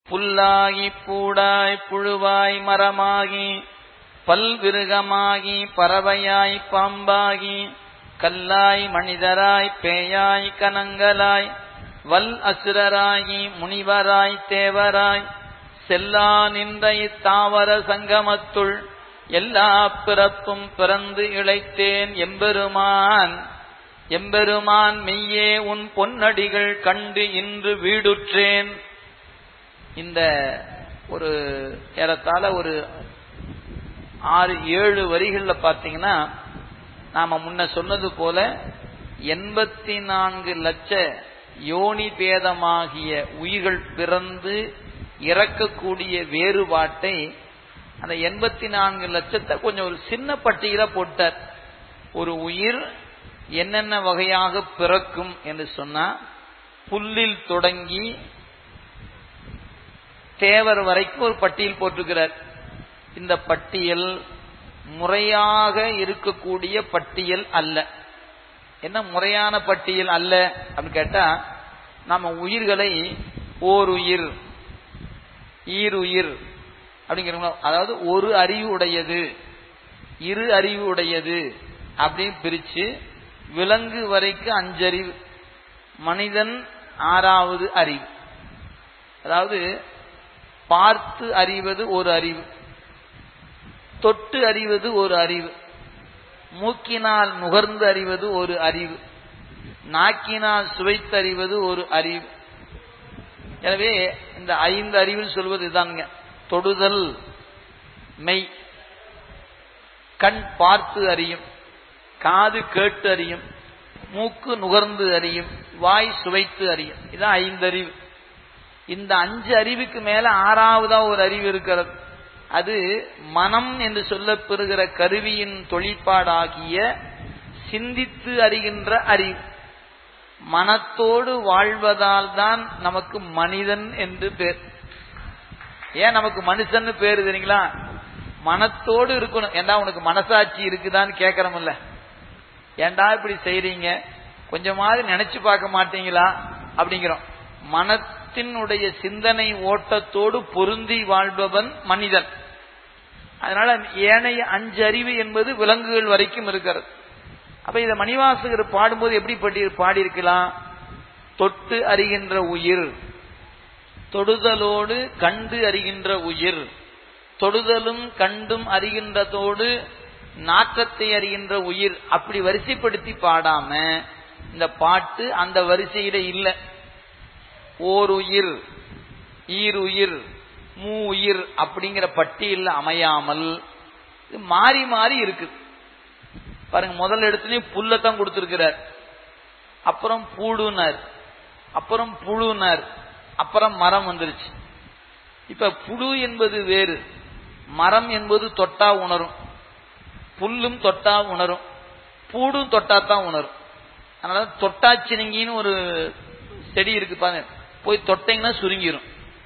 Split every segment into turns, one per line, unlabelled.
புல்லாகி பூடாய் புழுவாய் மரமாகி பல்விருகமாகி பறவையாய் பாம்பாகி கல்லாய் மனிதராய் பேயாய் கனங்களாய் வல் அசுரராகி முனிவராய் தேவராய் செல்லா நின்ற இத்தாவர சங்கமத்துள் எல்லா பிறப்பும் பிறந்து இழைத்தேன் எம்பெருமான் எம்பெருமான் மெய்யே உன் பொன்னடிகள் கண்டு இன்று வீடுற்றேன் இந்த ஒரு ஏறத்தாழ ஒரு ஆறு ஏழு வரிகள்ல பாத்தீங்கன்னா நாம முன்ன சொன்னது போல எண்பத்தி நான்கு லட்ச யோனி பேதமாகிய உயிர்கள் பிறந்து இறக்கக்கூடிய வேறுபாட்டை அந்த எண்பத்தி நான்கு லட்சத்தை கொஞ்சம் ஒரு சின்ன பட்டியல போட்டார் ஒரு உயிர் என்னென்ன வகையாக பிறக்கும் என்று சொன்னா புல்லில் தொடங்கி தேவர் வரைக்கும் ஒரு பட்டியல் போட்டிருக்கிறார் இந்த பட்டியல் முறையாக இருக்கக்கூடிய பட்டியல் அல்ல என்ன முறையான பட்டியல் அல்ல அப்படின்னு கேட்டா நம்ம உயிர்களை ஓர் உயிர் ஈருயிர் அப்படிங்கிற அதாவது ஒரு அறிவு உடையது இரு அறிவு உடையது அப்படின்னு பிரிச்சு விலங்கு வரைக்கும் அஞ்சறிவு மனிதன் ஆறாவது அறிவு அதாவது பார்த்து அறிவது ஒரு அறிவு தொட்டு அறிவது ஒரு அறிவு மூக்கினால் நுகர்ந்து அறிவது ஒரு அறிவு நாக்கினால் சுவைத்தறிவது ஒரு அறிவு எனவே இந்த ஐந்து அறிவில் சொல்வது இதாங்க தொடுதல் மெய் கண் பார்த்து அறியும் காது கேட்டு அறியும் மூக்கு நுகர்ந்து அறியும் வாய் சுவைத்து அறியும் இதான் ஐந்து அறிவு இந்த அஞ்சு அறிவுக்கு மேல ஆறாவதா ஒரு அறிவு இருக்கிறது அது மனம் என்று சொல்லப்பெறுகிற கருவியின் தொழிற்பாடாகிய சிந்தித்து அறிகின்ற அறிவு மனத்தோடு வாழ்வதால் தான் நமக்கு மனிதன் என்று பேர் ஏன் நமக்கு மனுஷன் பேரு தெரியுங்களா மனத்தோடு இருக்கணும் ஏண்டா உனக்கு மனசாட்சி இருக்குதான்னு கேட்கறமில்ல ஏண்டா இப்படி செய்றீங்க கொஞ்சமாவது நினைச்சு பார்க்க மாட்டீங்களா அப்படிங்கிறோம் மனத்தினுடைய சிந்தனை ஓட்டத்தோடு பொருந்தி வாழ்பவன் மனிதன் அதனால ஏனைய அஞ்சு அறிவு என்பது விலங்குகள் வரைக்கும் இருக்கிறது அப்ப இத மணிவாசகர் பாடும்போது எப்படி படி பாடியிருக்கலாம் தொட்டு அறிகின்ற உயிர் தொடுதலோடு கண்டு அறிகின்ற உயிர் தொடுதலும் கண்டும் அறிகின்றதோடு நாற்றத்தை அறிகின்ற உயிர் அப்படி வரிசைப்படுத்தி பாடாம இந்த பாட்டு அந்த வரிசையில இல்ல ஓர் உயிர் ஈருயிர் மூ உயிர் அப்படிங்கிற பட்டியல் அமையாமல் இது மாறி மாறி இருக்குது பாருங்க முதல் இடத்துலயும் புல்லத்தான் கொடுத்திருக்கிறார் அப்புறம் பூடுனார் அப்புறம் புழுனார் அப்புறம் மரம் வந்துருச்சு இப்ப புழு என்பது வேறு மரம் என்பது தொட்டா உணரும் புல்லும் தொட்டா உணரும் பூடும் தொட்டா தான் உணரும் அதனால தொட்டாச்சினிங்கின்னு ஒரு செடி இருக்கு பாருங்க போய் தொட்டீங்கன்னா சுருங்கிரும்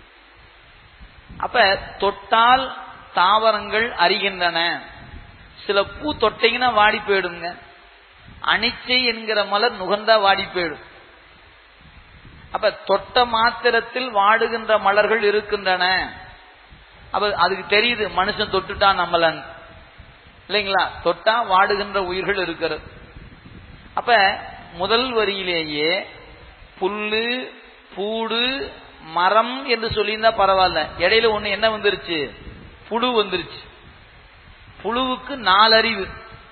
அப்ப தொட்டால் தாவரங்கள் அறிகின்றன சில பூ தொட்டீங்கன்னா வாடி போயிடுங்க அனிச்சை என்கிற மலர் நுகர்ந்தா வாடி போயிடும் அப்ப தொட்ட மாத்திரத்தில் வாடுகின்ற மலர்கள் இருக்கின்றன அப்ப அதுக்கு தெரியுது மனுஷன் தொட்டுட்டான் நம்மளன் இல்லைங்களா தொட்டா வாடுகின்ற உயிர்கள் இருக்கிறது அப்ப முதல் வரியிலேயே புல்லு பூடு மரம் என்று சொல்லியிருந்தா பரவாயில்ல இடையில ஒண்ணு என்ன வந்துருச்சு புழு வந்துருச்சு புழுவுக்கு நாலறிவு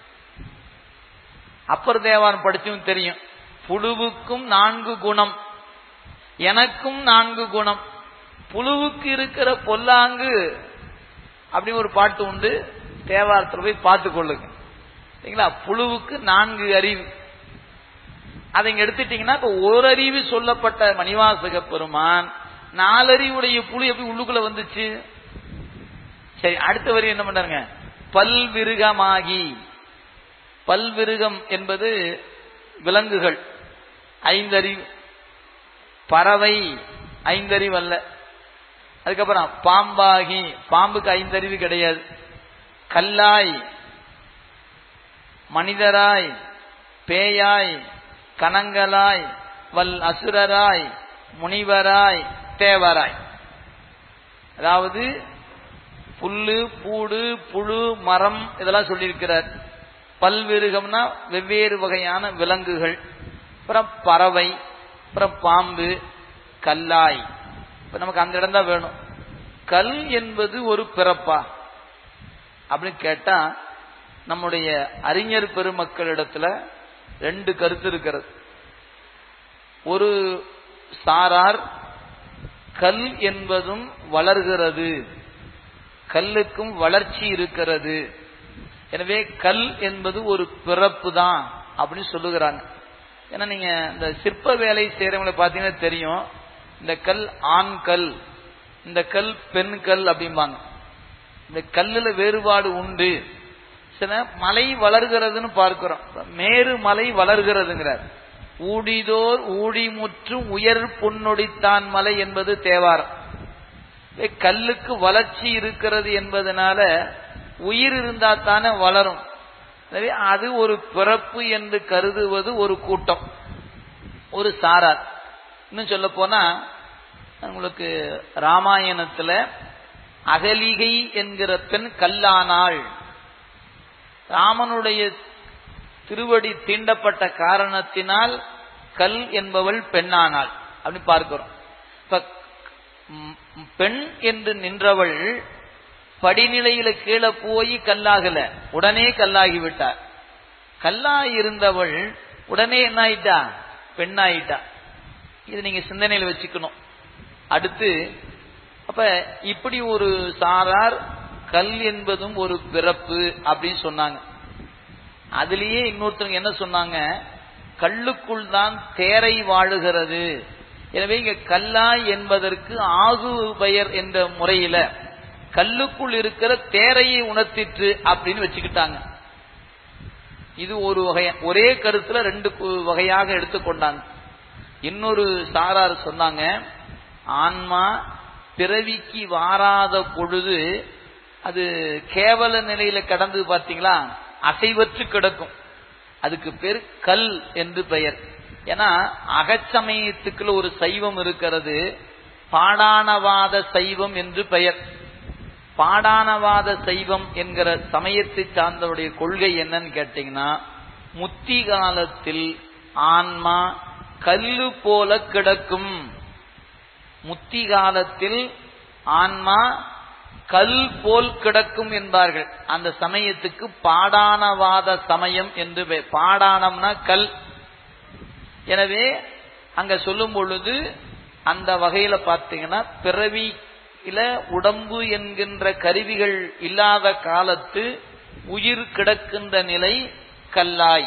அப்பர் தேவாரம் படிச்சும் தெரியும் புழுவுக்கும் நான்கு குணம் எனக்கும் நான்கு குணம் புழுவுக்கு இருக்கிற பொல்லாங்கு அப்படி ஒரு பாட்டு உண்டு தேவாரத்தில் போய் பார்த்து கொள்ளுங்க சரிங்களா புழுவுக்கு நான்கு அறிவு அதை இங்க எடுத்துட்டீங்கன்னா இப்ப ஒரு அறிவு சொல்லப்பட்ட மணிவாசக பெருமான் நாலறிவுடைய புழு எப்படி உள்ளுக்குள்ள வந்துச்சு சரி அடுத்த வரி என்ன பண்றாங்க பல்விருகமாகி பல்விருகம் என்பது விலங்குகள் ஐந்தறிவு பறவை ஐந்தறிவு அல்ல அதுக்கப்புறம் பாம்பாகி பாம்புக்கு ஐந்தறிவு கிடையாது கல்லாய் மனிதராய் பேயாய் கணங்களாய் வல் அசுரராய் முனிவராய் தேவராய் அதாவது புல்லு பூடு புழு மரம் இதெல்லாம் சொல்லியிருக்கிறார் பல்விருகம்னா வெவ்வேறு வகையான விலங்குகள் அப்புறம் பறவை அப்புறம் பாம்பு கல்லாய் இப்ப நமக்கு அந்த இடம் தான் வேணும் கல் என்பது ஒரு பிறப்பா அப்படின்னு கேட்டா நம்முடைய அறிஞர் பெருமக்களிடத்துல ரெண்டு கருத்து இருக்கிறது ஒரு சாரார் கல் என்பதும் வளர்கிறது கல்லுக்கும் வளர்ச்சி இருக்கிறது எனவே கல் என்பது ஒரு பிறப்பு தான் அப்படின்னு சொல்லுகிறாங்க ஏன்னா நீங்க இந்த சிற்ப வேலை செய்யறவங்களை பார்த்தீங்கன்னா தெரியும் இந்த கல் ஆண் கல் இந்த கல் பெண் கல் அப்படிம்பாங்க இந்த கல்லுல வேறுபாடு உண்டு சில மலை வளர்கிறதுன்னு பார்க்கிறோம் மேரு மலை வளர்கிறதுங்கிறார் ஊடிதோர் ஊடிமுற்றும் உயர் பொன்னொடித்தான் மலை என்பது தேவாரம் கல்லுக்கு வளர்ச்சி இருக்கிறது என்பதனால உயிர் இருந்தா தானே வளரும் எனவே அது ஒரு பிறப்பு என்று கருதுவது ஒரு கூட்டம் ஒரு சாரார் இன்னும் சொல்ல போனா உங்களுக்கு ராமாயணத்துல அகலிகை என்கிற பெண் கல்லானாள் ராமனுடைய திருவடி தீண்டப்பட்ட காரணத்தினால் கல் என்பவள் பெண்ணானாள் அப்படி பார்க்கிறோம் இப்ப பெண் என்று நின்றவள் படிநிலையில கீழே போய் கல்லாகல உடனே கல்லாகி விட்டார் கல்லாய் இருந்தவள் உடனே என்ன ஆயிட்டா பெண்ணாயிட்டா இது நீங்க சிந்தனையில வச்சுக்கணும் அடுத்து அப்ப இப்படி ஒரு சாரார் கல் என்பதும் ஒரு பிறப்பு அப்படின்னு சொன்னாங்க அதுலயே இன்னொருத்தவங்க என்ன சொன்னாங்க கல்லுக்குள் தான் தேரை வாழுகிறது எனவே இங்க கல்லாய் என்பதற்கு ஆகு பெயர் என்ற முறையில கல்லுக்குள் இருக்கிற தேரையை உணர்த்திற்று அப்படின்னு வச்சுக்கிட்டாங்க இது ஒரு வகை ஒரே கருத்துல ரெண்டு வகையாக எடுத்துக்கொண்டாங்க இன்னொரு சாரார் சொன்னாங்க ஆன்மா பிறவிக்கு வாராத பொழுது அது கேவல நிலையில கடந்து பார்த்தீங்களா அசைவற்று கிடக்கும் அதுக்கு பேர் கல் என்று பெயர் ஏன்னா அகச்சமயத்துக்குள்ள ஒரு சைவம் இருக்கிறது பாடானவாத சைவம் என்று பெயர் பாடானவாத சைவம் என்கிற சமயத்தை சார்ந்தவுடைய கொள்கை என்னன்னு கேட்டீங்கன்னா முத்தி காலத்தில் ஆன்மா கல்லு போல கிடக்கும் முத்தி காலத்தில் ஆன்மா கல் போல் கிடக்கும் என்பார்கள் அந்த சமயத்துக்கு பாடானவாத சமயம் என்று பாடானம்னா கல் எனவே அங்க சொல்லும் பொழுது அந்த வகையில பார்த்தீங்கன்னா பிறவியில உடம்பு என்கின்ற கருவிகள் இல்லாத காலத்து உயிர் கிடக்கின்ற நிலை கல்லாய்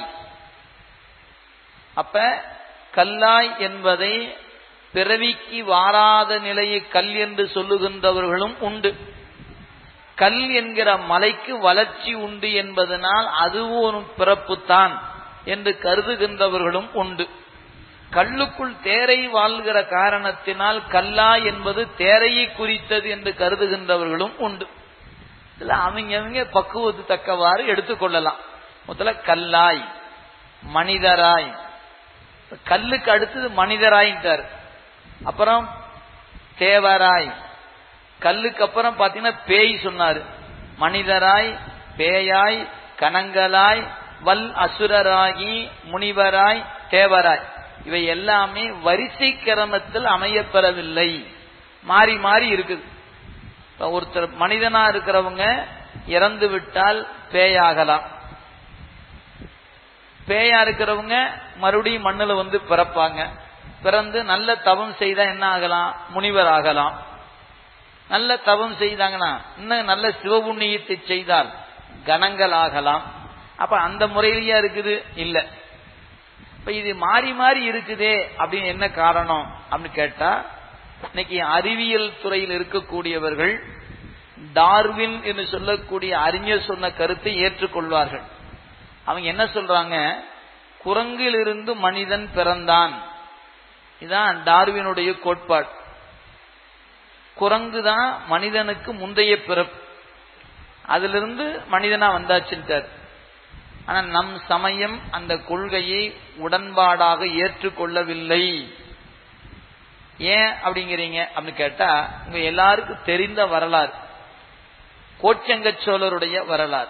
அப்ப கல்லாய் என்பதை பிறவிக்கு வாராத நிலையை கல் என்று சொல்லுகின்றவர்களும் உண்டு கல் என்கிற மலைக்கு வளர்ச்சி உண்டு என்பதனால் அதுவும் ஒரு பிறப்புத்தான் என்று கருதுகின்றவர்களும் உண்டு கல்லுக்குள் தேரை வாழ்கிற காரணத்தினால் கல்லா என்பது தேரையை குறித்தது என்று கருதுகின்றவர்களும் உண்டு இதுல அவங்க அவங்க பக்குவத்து தக்கவாறு எடுத்துக்கொள்ளலாம் முதல்ல கல்லாய் மனிதராய் கல்லுக்கு அடுத்தது மனிதராயிட்டார் அப்புறம் தேவராய் கல்லுக்கு அப்புறம் பாத்தீங்கன்னா பேய் சொன்னாரு மனிதராய் பேயாய் கணங்களாய் வல் அசுரராகி முனிவராய் தேவராய் இவை எல்லாமே வரிசை கிரமத்தில் அமையப்பெறவில்லை மாறி மாறி இருக்குது ஒருத்தர் மனிதனா இருக்கிறவங்க இறந்து விட்டால் பேயாகலாம் பேயா இருக்கிறவங்க மறுபடியும் மண்ணுல வந்து பிறப்பாங்க பிறந்து நல்ல தவம் செய்தா என்ன ஆகலாம் முனிவர் ஆகலாம் நல்ல தவம் செய்தாங்கன்னா இன்னும் நல்ல சிவபுண்ணியத்தை செய்தால் கணங்கள் ஆகலாம் அப்ப அந்த முறையிலேயே இருக்குது இல்ல இப்ப இது மாறி மாறி இருக்குதே அப்படின்னு என்ன காரணம் அப்படின்னு கேட்டா இன்னைக்கு அறிவியல் துறையில் இருக்கக்கூடியவர்கள் டார்வின் என்று சொல்லக்கூடிய அறிஞர் சொன்ன கருத்தை ஏற்றுக்கொள்வார்கள் அவங்க என்ன சொல்றாங்க குரங்கிலிருந்து மனிதன் பிறந்தான் இதான் டார்வினுடைய கோட்பாடு குரங்கு தான் மனிதனுக்கு முந்தைய பிறப்பு அதிலிருந்து மனிதனா வந்தாச்சுட்டார் ஆனா நம் சமயம் அந்த கொள்கையை உடன்பாடாக ஏற்றுக்கொள்ளவில்லை ஏன் அப்படிங்கிறீங்க அப்படின்னு கேட்டா உங்க எல்லாருக்கும் தெரிந்த வரலாறு கோச்செங்க சோழருடைய வரலாறு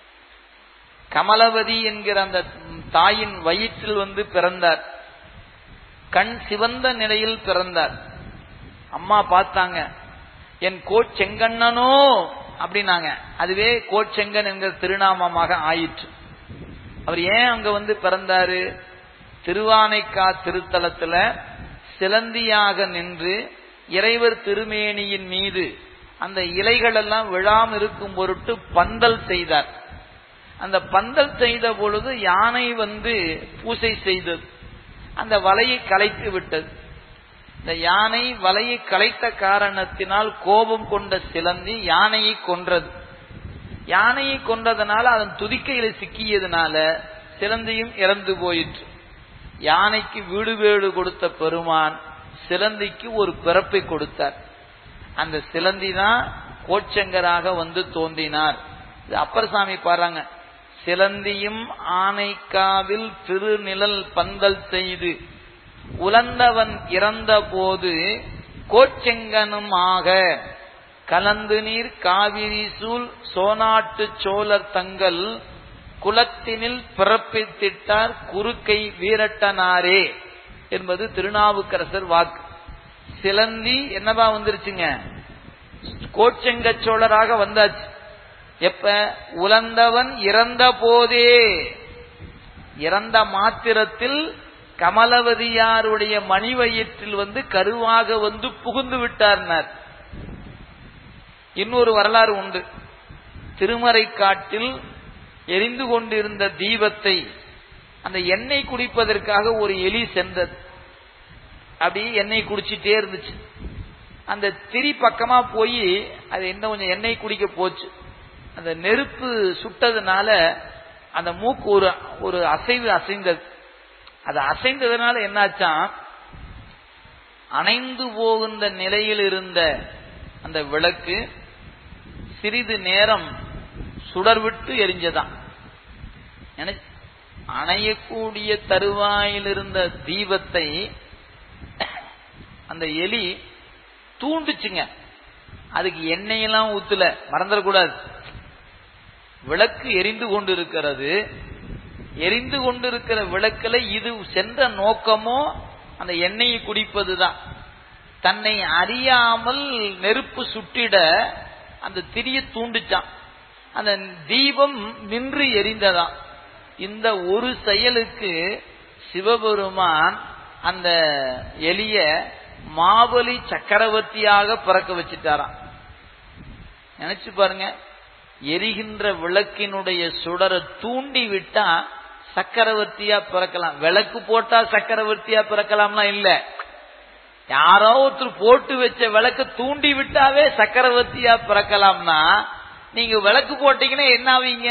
கமலவதி என்கிற அந்த தாயின் வயிற்றில் வந்து பிறந்தார் கண் சிவந்த நிலையில் பிறந்தார் அம்மா பார்த்தாங்க என் கோச்செங்கண்ணனோ அப்படின்னாங்க அதுவே கோச்செங்கன் என்கிற திருநாமமாக ஆயிற்று அவர் ஏன் அங்க வந்து பிறந்தாரு திருவானைக்கா திருத்தலத்துல சிலந்தியாக நின்று இறைவர் திருமேனியின் மீது அந்த இலைகள் எல்லாம் விழாம இருக்கும் பொருட்டு பந்தல் செய்தார் அந்த பந்தல் செய்த பொழுது யானை வந்து பூசை செய்தது அந்த வலையை கலைத்து விட்டது இந்த யானை வலையை கலைத்த காரணத்தினால் கோபம் கொண்ட சிலந்தி யானையை கொன்றது யானையை கொன்றதுனால அதன் துதிக்கையில சிக்கியதுனால சிலந்தியும் இறந்து போயிற்று யானைக்கு வீடு வீடு கொடுத்த பெருமான் சிலந்திக்கு ஒரு பிறப்பை கொடுத்தார் அந்த சிலந்தி தான் கோச்சங்கராக வந்து தோன்றினார் இது அப்பர் சாமி பாடுறாங்க சிலந்தியும் ஆனைக்காவில் திருநிழல் பந்தல் செய்து உலர்ந்தவன் இறந்த போது கோச்செங்கனும் ஆக கலந்து நீர் காவிரி சூழ் சோனாட்டு சோழர் தங்கள் குலத்தினில் பிறப்பித்திட்டார் குறுக்கை வீரட்டனாரே என்பது திருநாவுக்கரசர் வாக்கு சிலந்தி என்னவா வந்துருச்சுங்க கோச்செங்க சோழராக வந்தாச்சு எப்ப உலர்ந்தவன் இறந்த போதே இறந்த மாத்திரத்தில் கமலவதியாருடைய மணி வயிற்றில் வந்து கருவாக வந்து புகுந்து விட்டார்னர் இன்னொரு வரலாறு உண்டு திருமறை காட்டில் எரிந்து கொண்டிருந்த தீபத்தை அந்த எண்ணெய் குடிப்பதற்காக ஒரு எலி சென்றது அப்படி எண்ணெய் குடிச்சிட்டே இருந்துச்சு அந்த திரி பக்கமா போய் அது என்ன கொஞ்சம் எண்ணெய் குடிக்க போச்சு அந்த நெருப்பு சுட்டதுனால அந்த மூக்கு ஒரு ஒரு அசைவு அசைந்தது அது அசைந்ததுனால என்னாச்சான் அணைந்து போகின்ற நிலையில் இருந்த அந்த விளக்கு சிறிது நேரம் சுடர்விட்டு எரிஞ்சதான் அணையக்கூடிய தருவாயில் இருந்த தீபத்தை அந்த எலி தூண்டுச்சுங்க அதுக்கு எண்ணெயெல்லாம் ஊத்துல மறந்துடக்கூடாது விளக்கு எரிந்து கொண்டிருக்கிறது எரிந்து கொண்டிருக்கிற விளக்குல இது சென்ற நோக்கமோ அந்த எண்ணெயை குடிப்பதுதான் தன்னை அறியாமல் நெருப்பு சுட்டிட அந்த திரிய தூண்டுச்சான் அந்த தீபம் நின்று எரிந்ததாம் இந்த ஒரு செயலுக்கு சிவபெருமான் அந்த எளிய மாபலி சக்கரவர்த்தியாக பிறக்க வச்சுட்டாராம் நினைச்சு பாருங்க எரிகின்ற விளக்கினுடைய சுடரை தூண்டி விட்டா சக்கரவர்த்தியா பிறக்கலாம் விளக்கு போட்டா சக்கரவர்த்தியா பிறக்கலாம்லாம் இல்ல யாரோ ஒருத்தர் போட்டு வச்ச விளக்கு தூண்டி விட்டாவே சக்கரவர்த்தியா பிறக்கலாம்னா நீங்க விளக்கு போட்டீங்கன்னா என்ன ஆவீங்க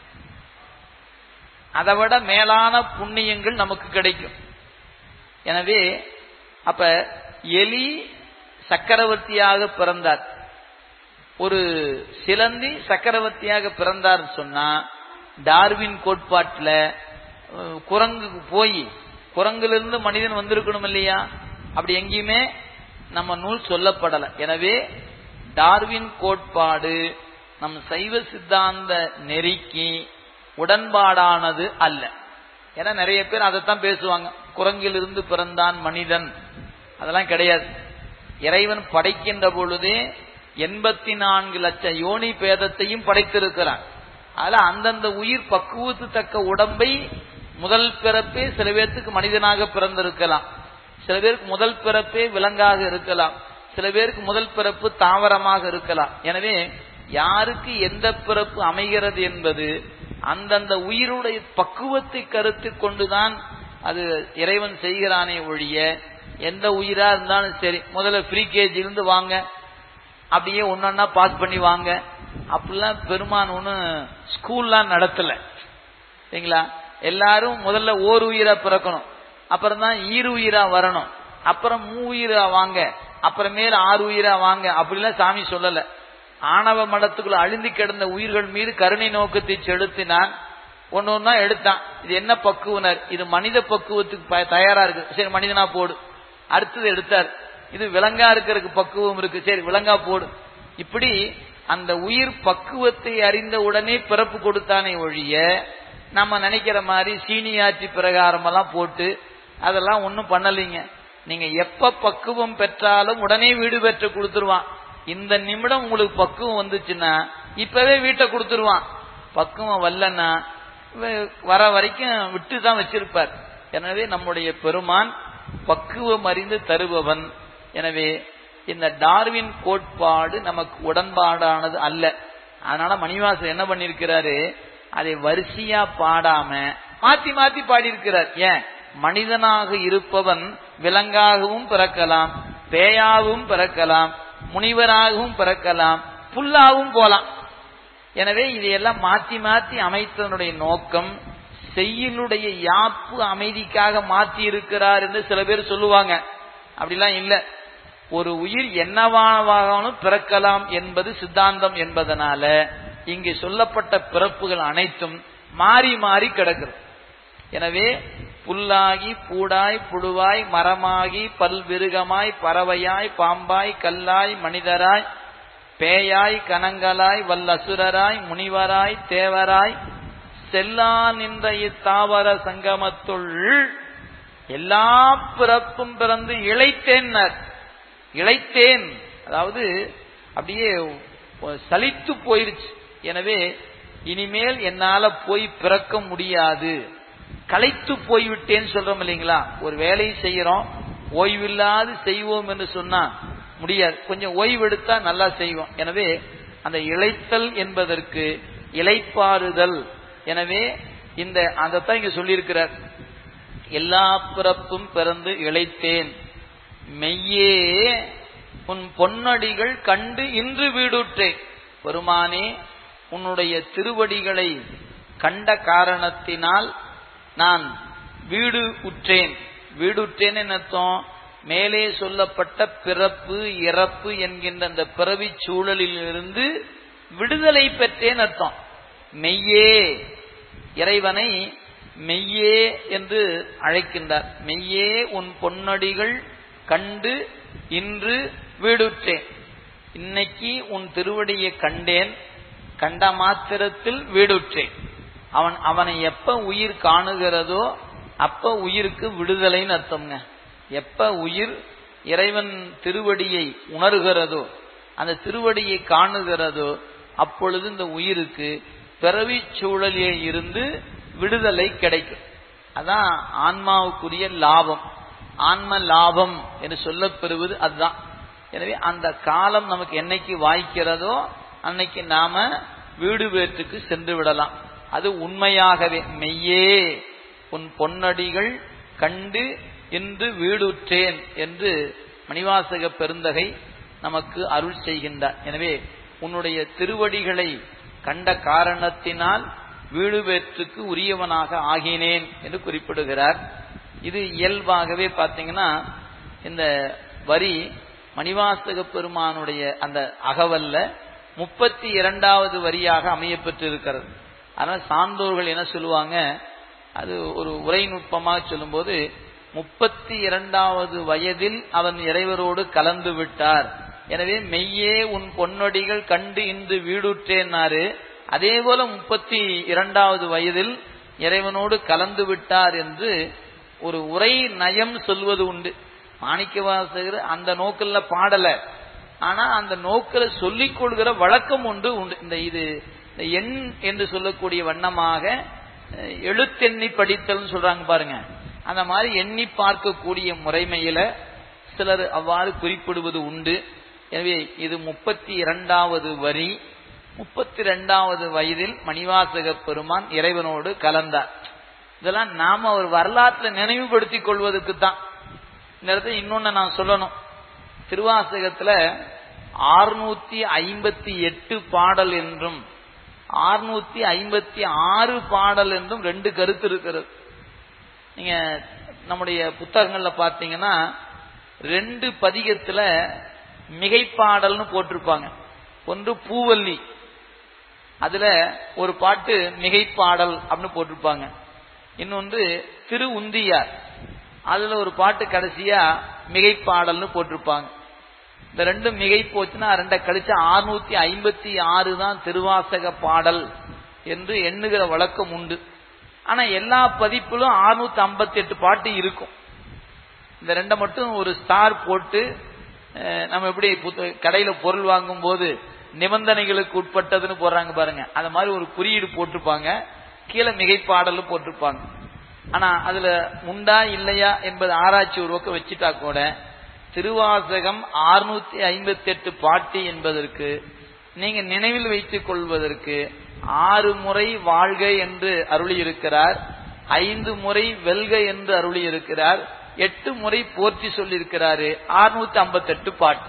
அதை விட மேலான புண்ணியங்கள் நமக்கு கிடைக்கும் எனவே அப்ப எலி சக்கரவர்த்தியாக பிறந்தார் ஒரு சிலந்தி சக்கரவர்த்தியாக பிறந்தார் சொன்னா டார்வின் கோட்பாட்டில் குரங்கு போய் குரங்கிலிருந்து மனிதன் வந்திருக்கணும் இல்லையா அப்படி எங்கேயுமே நம்ம நூல் சொல்லப்படலை எனவே டார்வின் கோட்பாடு நம் சைவ சித்தாந்த நெறிக்கு உடன்பாடானது அல்ல ஏன்னா நிறைய பேர் அதைத்தான் பேசுவாங்க குரங்கிலிருந்து பிறந்தான் மனிதன் அதெல்லாம் கிடையாது இறைவன் படைக்கின்ற பொழுதே எண்பத்தி நான்கு லட்சம் யோனி பேதத்தையும் படைத்திருக்கிறான் அதுல அந்தந்த உயிர் பக்குவத்து தக்க உடம்பை முதல் பிறப்பே சில பேர்த்துக்கு மனிதனாக பிறந்திருக்கலாம் சில பேருக்கு முதல் பிறப்பே விலங்காக இருக்கலாம் சில பேருக்கு முதல் பிறப்பு தாவரமாக இருக்கலாம் எனவே யாருக்கு எந்த பிறப்பு அமைகிறது என்பது அந்தந்த உயிருடைய பக்குவத்தை கருத்து கொண்டுதான் அது இறைவன் செய்கிறானே ஒழிய எந்த உயிரா இருந்தாலும் சரி முதல்ல ஃப்ரீ கேஜி இருந்து வாங்க அப்படியே ஒன்னொன்னா பாஸ் பண்ணி வாங்க அப்படிலாம் பெருமான் ஒண்ணு ஸ்கூல்லாம் நடத்தல சரிங்களா எல்லாரும் முதல்ல ஓர் உயிரா பிறக்கணும் அப்புறம் தான் ஈரு உயிரா வரணும் அப்புறம் மூ உயிரா வாங்க அப்புறமேல ஆறு உயிரா வாங்க அப்படிலாம் சாமி சொல்லல ஆணவ மடத்துக்குள்ள அழிந்து கிடந்த உயிர்கள் மீது கருணை நோக்கத்தை செலுத்தினான் ஒன்னு ஒன்னா எடுத்தான் இது என்ன பக்குவனர் இது மனித பக்குவத்துக்கு தயாரா இருக்கு சரி மனிதனா போடு அடுத்தது எடுத்தார் இது விலங்கா இருக்கிறதுக்கு பக்குவம் இருக்கு சரி விலங்கா போடு இப்படி அந்த உயிர் பக்குவத்தை அறிந்த உடனே பிறப்பு கொடுத்தானே ஒழிய நம்ம நினைக்கிற மாதிரி சீனியாட்சி பிரகாரம் எல்லாம் போட்டு அதெல்லாம் ஒன்றும் பண்ணலைங்க நீங்க எப்ப பக்குவம் பெற்றாலும் உடனே வீடு பெற்று கொடுத்துருவான் இந்த நிமிடம் உங்களுக்கு பக்குவம் வந்துச்சுன்னா இப்பவே வீட்டை கொடுத்துருவான் பக்குவம் வரலன்னா வர வரைக்கும் விட்டு தான் வச்சிருப்பார் எனவே நம்முடைய பெருமான் பக்குவம் அறிந்து தருபவன் எனவே இந்த டார்வின் கோட்பாடு நமக்கு உடன்பாடானது அல்ல அதனால மணிவாசர் என்ன பண்ணிருக்கிறாரு அதை வரிசையா பாடாம மாத்தி மாத்தி பாடியிருக்கிறார் ஏன் மனிதனாக இருப்பவன் விலங்காகவும் பிறக்கலாம் பேயாகவும் பிறக்கலாம் முனிவராகவும் பிறக்கலாம் புல்லாகவும் போலாம் எனவே இதையெல்லாம் மாத்தி மாத்தி அமைத்ததனுடைய நோக்கம் செய்யினுடைய யாப்பு அமைதிக்காக மாற்றி இருக்கிறார் என்று சில பேர் சொல்லுவாங்க அப்படிலாம் இல்ல ஒரு உயிர் என்னவானாலும் பிறக்கலாம் என்பது சித்தாந்தம் என்பதனால இங்கு சொல்லப்பட்ட பிறப்புகள் அனைத்தும் மாறி மாறி கிடக்கிறது எனவே புல்லாகி பூடாய் புழுவாய் மரமாகி பல்விருகமாய் பறவையாய் பாம்பாய் கல்லாய் மனிதராய் பேயாய் கனங்களாய் வல்லசுரராய் முனிவராய் தேவராய் செல்லா நின்ற இத்தாவர சங்கமத்துள் எல்லா பிறப்பும் பிறந்து இழைத்தேன்னர் இழைத்தேன் அதாவது அப்படியே சலித்து போயிருச்சு எனவே இனிமேல் என்னால போய் பிறக்க முடியாது களைத்து போய்விட்டேன்னு சொல்றோம் இல்லைங்களா ஒரு வேலையை செய்யறோம் ஓய்வில்லாது செய்வோம் என்று சொன்னா முடியாது கொஞ்சம் ஓய்வு எடுத்தா நல்லா செய்வோம் எனவே அந்த இழைத்தல் என்பதற்கு இலைப்பாறுதல் எனவே இந்த அதைத்தான் இங்க சொல்லியிருக்கிறார் எல்லா பிறப்பும் பிறந்து இழைத்தேன் மெய்யே உன் பொன்னடிகள் கண்டு இன்று வீடுற்றேன் பெருமானே உன்னுடைய திருவடிகளை கண்ட காரணத்தினால் நான் வீடு உற்றேன் வீடுற்றேன் அர்த்தம் மேலே சொல்லப்பட்ட பிறப்பு இறப்பு என்கின்ற அந்த பிறவி சூழலில் இருந்து விடுதலை பெற்றேன் அர்த்தம் மெய்யே இறைவனை மெய்யே என்று அழைக்கின்றார் மெய்யே உன் பொன்னடிகள் கண்டு இன்று வீடுற்றேன் இன்னைக்கு உன் திருவடியை கண்டேன் கண்ட மாத்திரத்தில் வீடுற்றேன் அவன் அவனை எப்ப உயிர் காணுகிறதோ அப்ப உயிருக்கு விடுதலைன்னு அர்த்தம்ங்க எப்ப உயிர் இறைவன் திருவடியை உணர்கிறதோ அந்த திருவடியை காணுகிறதோ அப்பொழுது இந்த உயிருக்கு பிறவி சூழலில் இருந்து விடுதலை கிடைக்கும் அதான் ஆன்மாவுக்குரிய லாபம் ஆன்ம லாபம் என்று சொல்லப்பெறுவது அதுதான் எனவே அந்த காலம் நமக்கு என்னைக்கு வாய்க்கிறதோ அன்னைக்கு நாம வீடு பேற்றுக்கு சென்று விடலாம் அது உண்மையாகவே மெய்யே உன் பொன்னடிகள் கண்டு இன்று வீடுற்றேன் என்று மணிவாசக பெருந்தகை நமக்கு அருள் செய்கின்றார் எனவே உன்னுடைய திருவடிகளை கண்ட காரணத்தினால் வீடு பேற்றுக்கு உரியவனாக ஆகினேன் என்று குறிப்பிடுகிறார் இது இயல்பாகவே பார்த்தீங்கன்னா இந்த வரி மணிவாசக பெருமானுடைய அந்த அகவல்ல முப்பத்தி இரண்டாவது வரியாக அமையப்பெற்றிருக்கிறது அதனால் சான்றோர்கள் என்ன சொல்லுவாங்க அது ஒரு உரை நுட்பமாக சொல்லும்போது முப்பத்தி இரண்டாவது வயதில் அவன் இறைவரோடு கலந்து விட்டார் எனவே மெய்யே உன் பொன்னொடிகள் கண்டு இன்று வீடுற்றேன்னாரு அதே போல முப்பத்தி இரண்டாவது வயதில் இறைவனோடு கலந்து விட்டார் என்று ஒரு உரை நயம் சொல்வது உண்டு மாணிக்கவாசகர் அந்த நோக்கில் பாடல ஆனா அந்த நோக்கில் சொல்லிக் கொள்கிற வழக்கம் உண்டு உண்டு இந்த இது இந்த எண் என்று சொல்லக்கூடிய வண்ணமாக எழுத்தெண்ணி படித்தல் சொல்றாங்க பாருங்க அந்த மாதிரி எண்ணி பார்க்கக்கூடிய முறைமையில சிலர் அவ்வாறு குறிப்பிடுவது உண்டு எனவே இது முப்பத்தி இரண்டாவது வரி முப்பத்தி இரண்டாவது வயதில் மணிவாசக பெருமான் இறைவனோடு கலந்தார் இதெல்லாம் நாம ஒரு வரலாற்றில் நினைவுபடுத்திக் கொள்வதற்கு தான் இந்த இடத்துல இன்னொன்னு நான் சொல்லணும் திருவாசகத்துல ஆறுநூத்தி ஐம்பத்தி எட்டு பாடல் என்றும் ஆறுநூத்தி ஐம்பத்தி ஆறு பாடல் என்றும் ரெண்டு கருத்து இருக்கிறது நீங்க நம்முடைய புத்தகங்கள்ல பாத்தீங்கன்னா ரெண்டு பதிகத்துல மிகைப்பாடல்னு போட்டிருப்பாங்க ஒன்று பூவல்லி அதுல ஒரு பாட்டு மிகைப்பாடல் அப்படின்னு போட்டிருப்பாங்க இன்னொன்று திரு உந்தியார் அதுல ஒரு பாட்டு கடைசியா மிகைப்பாடல்னு போட்டிருப்பாங்க இந்த ரெண்டும் மிகை போச்சுன்னா ரெண்டை கழிச்சு அறுநூத்தி ஐம்பத்தி ஆறு தான் திருவாசக பாடல் என்று எண்ணுகிற வழக்கம் உண்டு ஆனா எல்லா பதிப்பிலும் அறுநூத்தி ஐம்பத்தி எட்டு பாட்டு இருக்கும் இந்த ரெண்டை மட்டும் ஒரு ஸ்டார் போட்டு அஹ், நம்ம எப்படி புத்த- கடையில பொருள் வாங்கும் போது நிபந்தனைகளுக்கு உட்பட்டதுன்னு போடுறாங்க பாருங்க அந்த மாதிரி ஒரு குறியீடு போட்டிருப்பாங்க கீழே மிகைப்பாடலும் போட்டிருப்பாங்க ஆனா அதுல உண்டா இல்லையா என்பது ஆராய்ச்சி ஒரு பக்கம் வச்சுட்டா கூட திருவாசகம் 658 ஐம்பத்தி எட்டு பாட்டு என்பதற்கு நீங்க நினைவில் வைத்துக் கொள்வதற்கு ஆறு முறை வாழ்க என்று அருளி இருக்கிறார் ஐந்து முறை வெல்க என்று அருளி இருக்கிறார் எட்டு முறை போற்றி சொல்லியிருக்கிறாரு 658 ஐம்பத்தெட்டு பாட்டு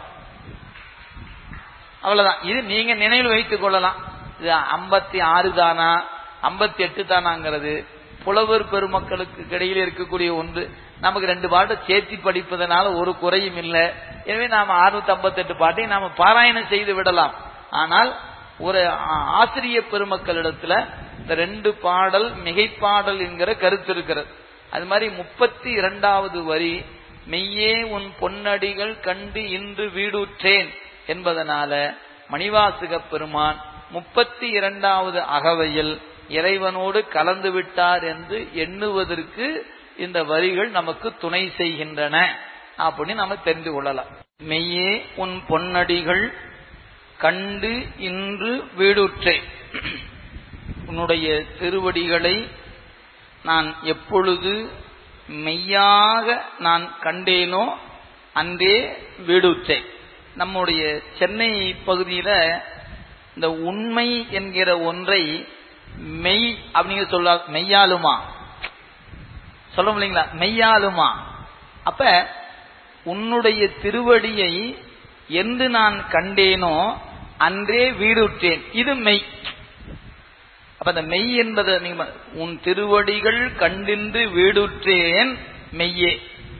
அவ்வளவுதான் இது நீங்க நினைவில் வைத்துக் கொள்ளலாம் இது ஐம்பத்தி ஆறு தானா ஐம்பத்தி எட்டு தானாங்கிறது புலவர் பெருமக்களுக்கு இடையில் இருக்கக்கூடிய ஒன்று நமக்கு ரெண்டு பாட்டை சேர்த்தி படிப்பதனால ஒரு குறையும் இல்லை எனவே நாம 658 ஐம்பத்தெட்டு பாட்டையும் நாம பாராயணம் செய்து விடலாம் ஆனால் ஒரு ஆ- ஆசிரிய பெருமக்களிடத்துல இந்த ரெண்டு பாடல் மிகைப்பாடல் என்கிற கருத்து இருக்கிறது அது மாதிரி முப்பத்தி இரண்டாவது வரி மெய்யே உன் பொன்னடிகள் கண்டு இன்று வீடுற்றேன் என்பதனால மணிவாசக பெருமான் முப்பத்தி இரண்டாவது அகவையில் இறைவனோடு கலந்து விட்டார் என்று எண்ணுவதற்கு இந்த வரிகள் நமக்கு துணை செய்கின்றன அப்படின்னு நம்ம தெரிந்து கொள்ளலாம் மெய்யே உன் பொன்னடிகள் கண்டு இன்று வீடுற்றேன் உன்னுடைய திருவடிகளை நான் எப்பொழுது மெய்யாக நான் கண்டேனோ அன்றே வீடுற்றேன் நம்முடைய சென்னை பகுதியில இந்த உண்மை என்கிற ஒன்றை மெய் அப்படிங்க சொல்ல மெய்யாலுமா சொல்ல முடியுங்களா மெய்யாலுமா அப்ப உன்னுடைய திருவடியை என்று நான் கண்டேனோ அன்றே வீடுற்றேன் இது மெய் அப்ப அந்த மெய் என்பது நீங்க உன் திருவடிகள் கண்டின்று வீடுற்றேன் மெய்யே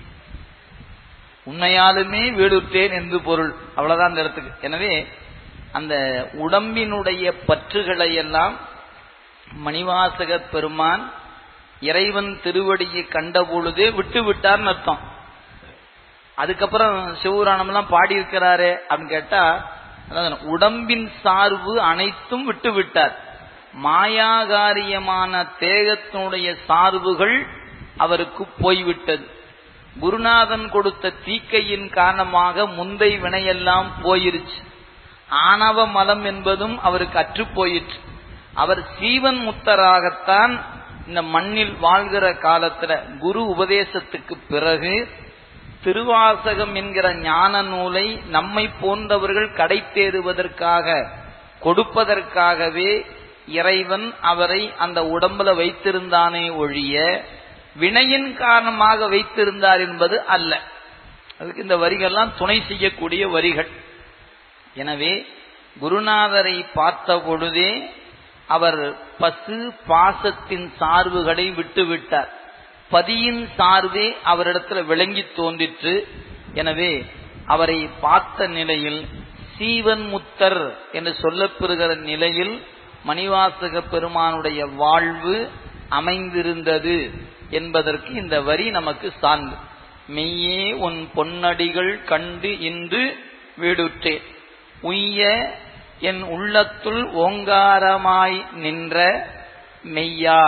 உண்மையாலுமே வீடுற்றேன் என்று பொருள் அவ்வளவுதான் அந்த இடத்துக்கு எனவே அந்த உடம்பினுடைய பற்றுகளை எல்லாம் மணிவாசக பெருமான் இறைவன் திருவடியை கண்ட பொழுதே விட்டு விட்டார்னு அர்த்தம் அதுக்கப்புறம் சிவபுராணம் எல்லாம் பாடி இருக்கிறாரே அப்படின்னு கேட்டா அதான் உடம்பின் சார்பு அனைத்தும் விட்டு விட்டார் மாயாகாரியமான தேகத்தினுடைய சார்புகள் அவருக்கு போய்விட்டது குருநாதன் கொடுத்த தீக்கையின் காரணமாக முந்தை வினையெல்லாம் போயிருச்சு ஆணவ மலம் என்பதும் அவருக்கு அற்று போயிற்று அவர் சீவன் முத்தராகத்தான் இந்த மண்ணில் வாழ்கிற காலத்துல குரு உபதேசத்துக்கு பிறகு திருவாசகம் என்கிற ஞான நூலை நம்மை போன்றவர்கள் கடை தேடுவதற்காக கொடுப்பதற்காகவே இறைவன் அவரை அந்த உடம்புல வைத்திருந்தானே ஒழிய வினையின் காரணமாக வைத்திருந்தார் என்பது அல்ல அதுக்கு இந்த வரிகள்லாம் துணை செய்யக்கூடிய வரிகள் எனவே குருநாதரை பார்த்த பொழுதே அவர் பசு பாசத்தின் சார்புகளை விட்டுவிட்டார் பதியின் சார்பே அவரிடத்துல விளங்கி தோன்றிற்று எனவே அவரை பார்த்த நிலையில் சீவன் முத்தர் என்று சொல்லப்பெறுகிற நிலையில் மணிவாசக பெருமானுடைய வாழ்வு அமைந்திருந்தது என்பதற்கு இந்த வரி நமக்கு சார்ந்து மெய்யே உன் பொன்னடிகள் கண்டு இன்று வீடுற்றேன் உய்ய என் உள்ளத்துள் ஓங்காரமாய் நின்ற மெய்யா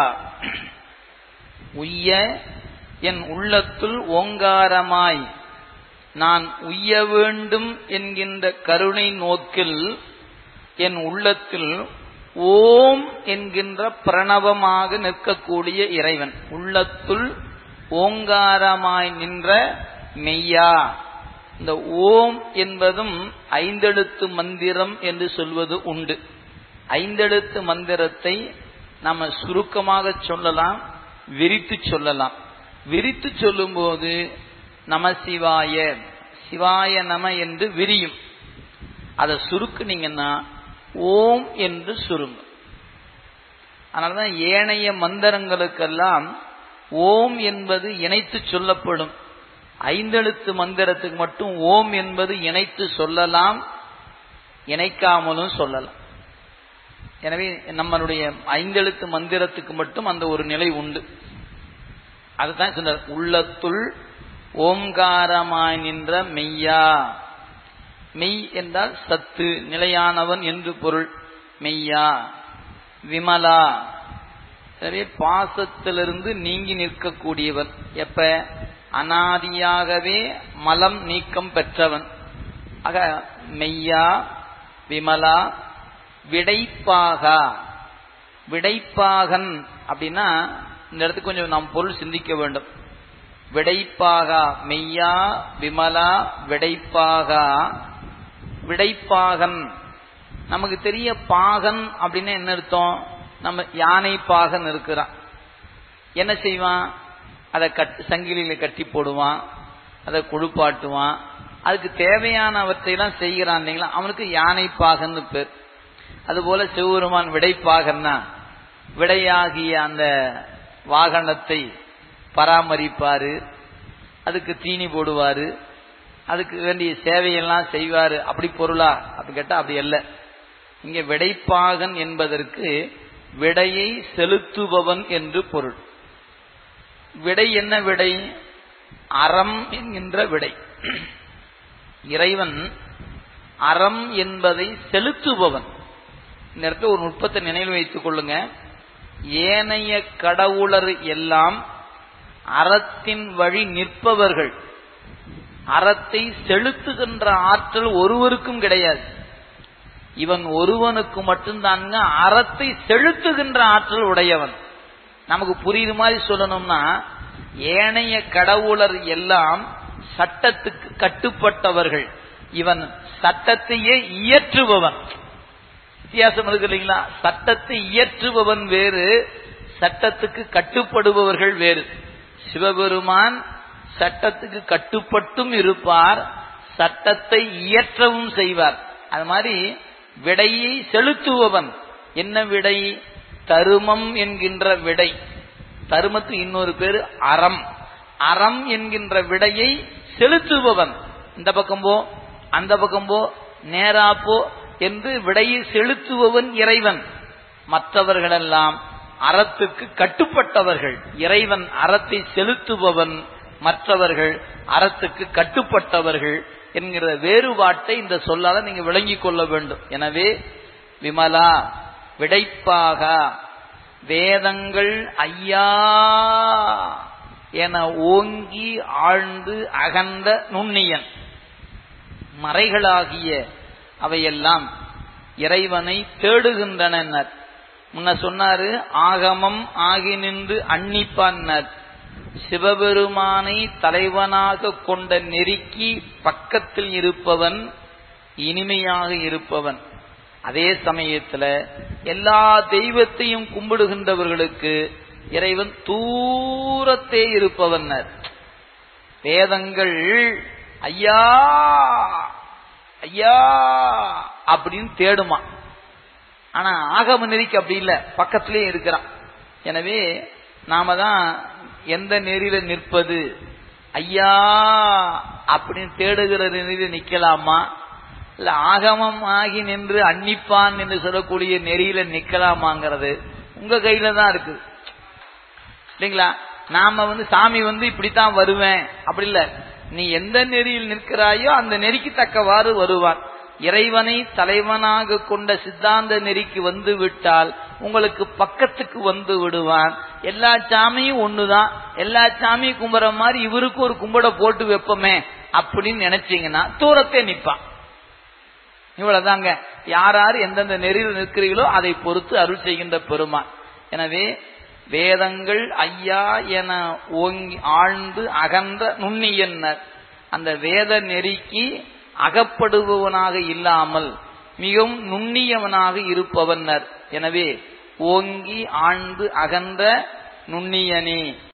உய்ய என் உள்ளத்துள் ஓங்காரமாய் நான் உய்ய வேண்டும் என்கின்ற கருணை நோக்கில் என் உள்ளத்தில் ஓம் என்கின்ற பிரணவமாக நிற்கக்கூடிய இறைவன் உள்ளத்துள் ஓங்காரமாய் நின்ற மெய்யா இந்த ஓம் என்பதும் ஐந்தெழுத்து மந்திரம் என்று சொல்வது உண்டு ஐந்தெழுத்து மந்திரத்தை நம்ம சுருக்கமாக சொல்லலாம் விரித்து சொல்லலாம் விரித்து சொல்லும்போது நம சிவாய சிவாய நம என்று விரியும் அதை சுருக்குனீங்கன்னா ஓம் என்று சுருங்கும் அதனாலதான் ஏனைய மந்திரங்களுக்கெல்லாம் ஓம் என்பது இணைத்து சொல்லப்படும் ஐந்தெழுத்து மந்திரத்துக்கு மட்டும் ஓம் என்பது இணைத்து சொல்லலாம் இணைக்காமலும் சொல்லலாம் எனவே நம்மளுடைய ஐந்தெழுத்து மந்திரத்துக்கு மட்டும் அந்த ஒரு நிலை உண்டு அதுதான் சொன்னார் உள்ளத்துள் ஓம்காரமாய் நின்ற மெய்யா மெய் என்றால் சத்து நிலையானவன் என்று பொருள் மெய்யா விமலா சரி பாசத்திலிருந்து நீங்கி நிற்கக்கூடியவன் எப்ப அனாதியாகவே மலம் நீக்கம் பெற்றவன் ஆக மெய்யா விமலா விடைப்பாகா விடைப்பாகன் அப்படின்னா இந்த இடத்துக்கு கொஞ்சம் நாம் பொருள் சிந்திக்க வேண்டும் விடைப்பாகா மெய்யா விமலா விடைப்பாகா விடைப்பாகன் நமக்கு தெரிய பாகன் அப்படின்னு என்ன அர்த்தம் நம்ம யானை பாகன் இருக்கிறான் என்ன செய்வான் அதை கட் சங்கிலியில கட்டி போடுவான் அதை குழுப்பாட்டுவான் அதுக்கு தேவையானவற்றையெல்லாம் செய்கிறான் இல்லைங்களா அவனுக்கு யானை பாகன்னு பேர் அதுபோல சிவபெருமான் விடைப்பாகன்னா விடையாகிய அந்த வாகனத்தை பராமரிப்பாரு அதுக்கு தீனி போடுவாரு அதுக்கு வேண்டிய சேவையெல்லாம் செய்வாரு அப்படி பொருளா அப்படி கேட்டா அப்படி அல்ல இங்க விடைப்பாகன் என்பதற்கு விடையை செலுத்துபவன் என்று பொருள் விடை என்ன விடை அறம் என்கின்ற விடை இறைவன் அறம் என்பதை செலுத்துபவன் இந்த இடத்துல ஒரு நுட்பத்தை நினைவில் வைத்துக் கொள்ளுங்க ஏனைய கடவுளர் எல்லாம் அறத்தின் வழி நிற்பவர்கள் அறத்தை செலுத்துகின்ற ஆற்றல் ஒருவருக்கும் கிடையாது இவன் ஒருவனுக்கு மட்டும்தாங்க அறத்தை செலுத்துகின்ற ஆற்றல் உடையவன் நமக்கு புரியுது மாதிரி சொல்லணும்னா ஏனைய கடவுளர் எல்லாம் சட்டத்துக்கு கட்டுப்பட்டவர்கள் இவன் சட்டத்தையே இயற்றுபவன் வித்தியாசம் இருக்கு இல்லைங்களா சட்டத்தை இயற்றுபவன் வேறு சட்டத்துக்கு கட்டுப்படுபவர்கள் வேறு சிவபெருமான் சட்டத்துக்கு கட்டுப்பட்டும் இருப்பார் சட்டத்தை இயற்றவும் செய்வார் அது மாதிரி விடையை செலுத்துபவன் என்ன விடை தருமம் என்கின்ற விடை தருமத்துக்கு இன்னொரு பேரு அறம் அறம் என்கின்ற விடையை செலுத்துபவன் இந்த பக்கம் போ அந்த பக்கம் போ நேரா போ என்று விடையை செலுத்துபவன் இறைவன் மற்றவர்களெல்லாம் அறத்துக்கு கட்டுப்பட்டவர்கள் இறைவன் அறத்தை செலுத்துபவன் மற்றவர்கள் அறத்துக்கு கட்டுப்பட்டவர்கள் என்கிற வேறுபாட்டை இந்த சொல்லால நீங்க விளங்கிக் கொள்ள வேண்டும் எனவே விமலா விடைப்பாக வேதங்கள் ஐயா என ஓங்கி ஆழ்ந்து அகன்ற நுண்ணியன் மறைகளாகிய அவையெல்லாம் இறைவனை தேடுகின்றனர் முன்ன சொன்னாரு ஆகமம் ஆகி நின்று அன்னிப்பான்னர் சிவபெருமானை தலைவனாக கொண்ட நெருக்கி பக்கத்தில் இருப்பவன் இனிமையாக இருப்பவன் அதே சமயத்துல எல்லா தெய்வத்தையும் கும்பிடுகின்றவர்களுக்கு இறைவன் தூரத்தே இருப்பவன்னர் வேதங்கள் ஐயா ஐயா அப்படின்னு தேடுமா ஆனா ஆகம நெறிக்கு அப்படி இல்ல பக்கத்திலே இருக்கிறான் எனவே நாம தான் எந்த நெறியில நிற்பது ஐயா அப்படின்னு தேடுகிற நெறியில நிக்கலாமா இல்ல ஆகமம் ஆகி நின்று அன்னிப்பான் என்று சொல்லக்கூடிய நெறியில நிக்கலாமாங்கிறது உங்க கையில தான் இருக்கு இல்லைங்களா நாம வந்து சாமி வந்து இப்படித்தான் வருவேன் அப்படி இல்ல நீ எந்த நெறியில் நிற்கிறாயோ அந்த நெறிக்கு தக்கவாறு வருவான் இறைவனை தலைவனாக கொண்ட சித்தாந்த நெறிக்கு வந்து விட்டால் உங்களுக்கு பக்கத்துக்கு வந்து விடுவான் எல்லா சாமியும் ஒண்ணுதான் எல்லா சாமியும் கும்பிட மாதிரி இவருக்கு ஒரு கும்பிட போட்டு வைப்போமே அப்படின்னு நினைச்சீங்கன்னா தூரத்தே நிப்பான் இவ்வளவுதாங்க யார் யார் எந்தெந்த நெறியில் நிற்கிறீர்களோ அதை பொறுத்து அருள் செய்கின்ற பெருமான் எனவே வேதங்கள் ஐயா என ஓங்கி ஆழ்ந்து அகன்ற நுண்ணியன்னர் அந்த வேத நெறிக்கு அகப்படுபவனாக இல்லாமல் மிகவும் நுண்ணியவனாக இருப்பவன்னர் எனவே ஓங்கி ஆழ்ந்து அகன்ற நுண்ணியனே